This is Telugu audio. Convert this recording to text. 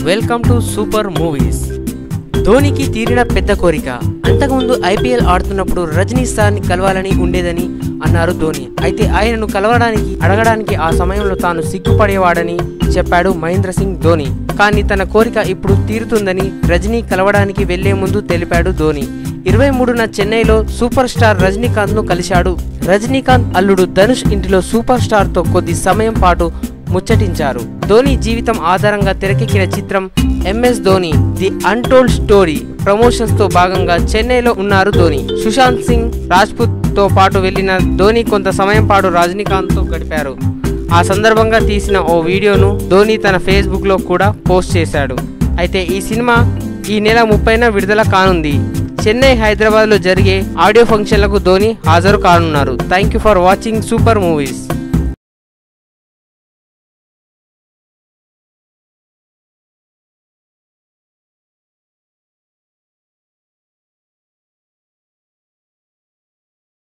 వెల్కమ్ టు సూపర్ మూవీస్ ధోనికి తీరిన పెద్ద కోరిక అంతకుముందు ఐపీఎల్ ఆడుతున్నప్పుడు రజనీ సార్ని కలవాలని ఉండేదని అన్నారు ధోని అయితే ఆయనను కలవడానికి అడగడానికి ఆ సమయంలో తాను సిగ్గుపడేవాడని చెప్పాడు మహేంద్ర సింగ్ ధోని కానీ తన కోరిక ఇప్పుడు తీరుతుందని రజనీ కలవడానికి వెళ్లే ముందు తెలిపాడు ధోని ఇరవై మూడున చెన్నైలో సూపర్ స్టార్ రజనీకాంత్ ను కలిశాడు రజనీకాంత్ అల్లుడు ధనుష్ ఇంటిలో సూపర్ స్టార్ తో కొద్ది సమయం పాటు ముచ్చటించారు ధోని జీవితం ఆధారంగా తెరకెక్కిన చిత్రం MS Dhoni the untold story promotions తో భాగంగా చెన్నైలో ఉన్నారు ధోని సుశాంత్ సింగ్ రాజ్పుత్ తో పాటు వెళ్లిన ధోని కొంత సమయం పాటు రజనీకాంత్ తో గడిపారు ఆ సందర్భంగా తీసిన ఓ వీడియోను ధోని తన ఫేస్బుక్ లో కూడా పోస్ట్ చేశాడు అయితే ఈ సినిమా ఈ నెల ముప్పైన విడుదల కానుంది చెన్నై హైదరాబాద్ లో జరిగే ఆడియో ఫంక్షన్లకు ధోని హాజరు కానున్నారు thank you for watching Super movies